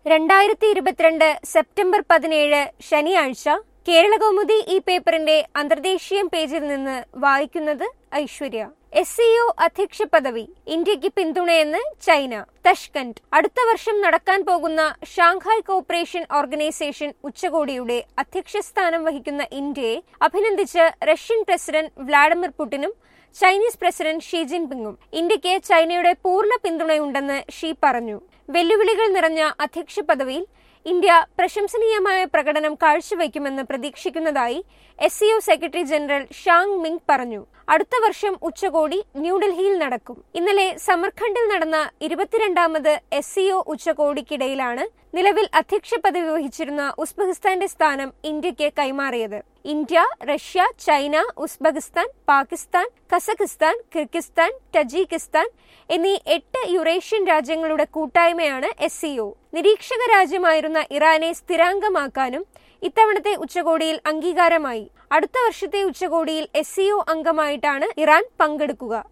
രണ്ടായിരത്തി ഇരുപത്തിരണ്ട് സെപ്റ്റംബർ പതിനേഴ് ശനിയാഴ്ച കേരളകൗമുദി ഈ പേപ്പറിന്റെ അന്തർദേശീയം പേജിൽ നിന്ന് വായിക്കുന്നത് ഐശ്വര്യ എസ് സിഒ അധ്യക്ഷ പദവി ഇന്ത്യക്ക് പിന്തുണയെന്ന് ചൈന തഷ്കന്റ് അടുത്ത വർഷം നടക്കാൻ പോകുന്ന ഷാങ്ഹായ് കോപ്പറേഷൻ ഓർഗനൈസേഷൻ ഉച്ചകോടിയുടെ അധ്യക്ഷ സ്ഥാനം വഹിക്കുന്ന ഇന്ത്യയെ അഭിനന്ദിച്ച് റഷ്യൻ പ്രസിഡന്റ് വ്ളാഡിമിർ പുടിനും ചൈനീസ് പ്രസിഡന്റ് ഷീ ജിൻപിങ്ങും ഇന്ത്യക്ക് ചൈനയുടെ പൂർണ്ണ പിന്തുണയുണ്ടെന്ന് ഷീ പറഞ്ഞു വെല്ലുവിളികൾ നിറഞ്ഞ അധ്യക്ഷ പദവിയിൽ ഇന്ത്യ പ്രശംസനീയമായ പ്രകടനം കാഴ്ചവെക്കുമെന്ന് പ്രതീക്ഷിക്കുന്നതായി SCO secretary general Zhang Ming പറഞ്ഞു അടുത്ത വർഷം ഉച്ചകോടി ന്യൂഡൽഹിയിൽ നടക്കും ഇന്നലെ സമർഖണ്ഡിൽ നടന്ന ഇരുപത്തിരണ്ടാമത് എസ് സിഒ ഉച്ചകോടിക്കിടയിലാണ് നിലവിൽ അധ്യക്ഷ പദവി വഹിച്ചിരുന്ന ഉസ്ബെക്കിസ്ഥാന്റെ സ്ഥാനം ഇന്ത്യക്ക് കൈമാറിയത് India Russia China Uzbekistan Pakistan Kazakhstan Kyrgyzstan Tajikistan എന്നീ എട്ട് യുറേഷ്യൻ രാജ്യങ്ങളുടെ കൂട്ടായ്മയാണ് എസ് സിഒ നിരീക്ഷക രാജ്യമായിരുന്ന ഇറാനെ സ്ഥിരാംഗമാക്കാനും ഇത്തവണത്തെ ഉച്ചകോടിയിൽ അംഗീകാരമായി അടുത്ത വർഷത്തെ ഉച്ചകോടിയിൽ എസ് സിഒ അംഗമായിട്ടാണ് ഇറാൻ പങ്കെടുക്കുക